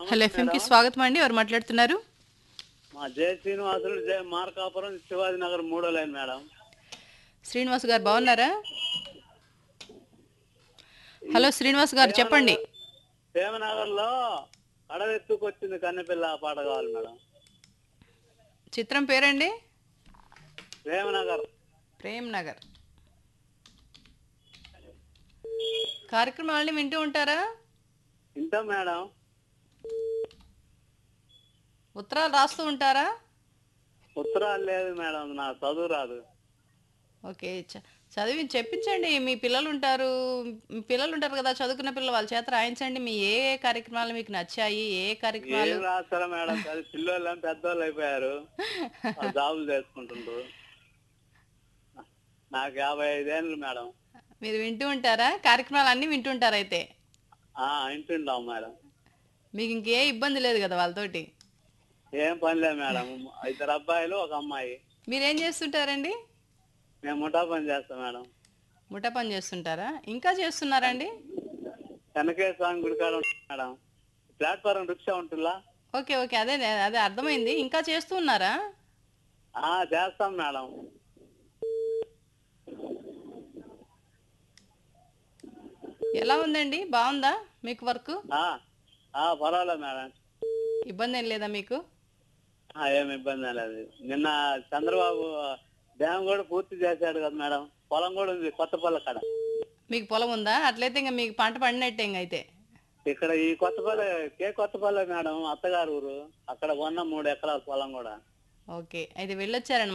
hello ఎఫ్ఎంకి స్వాగతం అండి ఎవరు మాట్లాడుతున్నారు మా జయ శ్రీనివాసులు జయ మార్కాపురం శివాజీ నగర్ మూడో లైన్ మేడం శ్రీనివాస్ గారు బాగున్నారా హలో శ్రీనివాస్ గారు చెప్పండి ప్రేమనగర్ లో అడవెత్తుకొచ్చింది కన్నెపిల్ల ఆ పాట కావాలి మేడం చిత్రం పేరండి ప్రేమనగర్ ప్రేమ్ నగర్ కార్యక్రమాలని వింటూ ఉంటారా ఇంటాం మేడం ఉత్తరాలు రాస్తూ ఉంటారా ఉత్తరాలు లేదు మేడం నా చదువు రాదు ఓకే చ- చదివి చెప్పించండి మీ పిల్లలు ఉంటారు మీ పిల్లలు ఉంటారు కదా చదువుకున్న పిల్లలు వాళ్ళ చేత రాయించండి మీ ఏ ఏ కార్యక్రమాలు మీకు నచ్చాయి ఏ ఏ కార్యక్రమాలు ఏం రాస్తారా మేడం అది పిల్లలు పెద్దోళ్ళు అయిపోయారు వాళ్ళు జాబులు చేసుకుంటుండ్రు నాకు యాభై ఐదేళ్ళు మేడం మీరు వింటూ ఉంటారా కార్యక్రమాలు అన్నీ వింటూ ఉంటారు అయితే ఆ ఇంటుంటాం మేడం మీకు ఇంకే ఇబ్బంది లేదు కదా వాళ్ళతోటి ఏం పని లేదు మేడం ఇద్దరు అబ్బాయిలు ఒక అమ్మాయి మీరేం చేస్తుంటారండి మేము ముఠా పని చేస్తాం మేడం ముఠా పని చేస్తుంటారా ఇంకా చేస్తున్నారండి కనకే స్వామి గుడి కాడ ఉంటాం మేడం ప్లాట్ఫారం రిక్షా ఉంటుందా ఓకే ఓకే అదే అదే అర్థమైంది ఇంకా చేస్తూ ఉన్నారా ఆ చేస్తాం మేడం ఎలా ఉందండి బాగుందా మీకు వర్క్ ఆ ఆ పర్వాలేదు మేడం ఇబ్బంది ఏం లేదా మీకు ఆ, ఏం ఇబ్బంది లేదు నిన్న చంద్రబాబు డ్యామ్ కూడా పూర్తి చేశాడు కదా మేడం పొలం కూడా ఉంది కొత్త పొలం కాడ మీకు పొలం ఉందా అట్లయితే ఇంకా మీకు పంట పండినట్టే ఇంక అయితే ఇక్కడ ఈ కొత్తపల్లి కే కొత్తపల్లి మేడం అత్తగారు ఊరు అక్కడ కొన్న మూడు ఎకరాల పొలం కూడా ఓకే అయితే వెళ్ళొచ్చారనమాట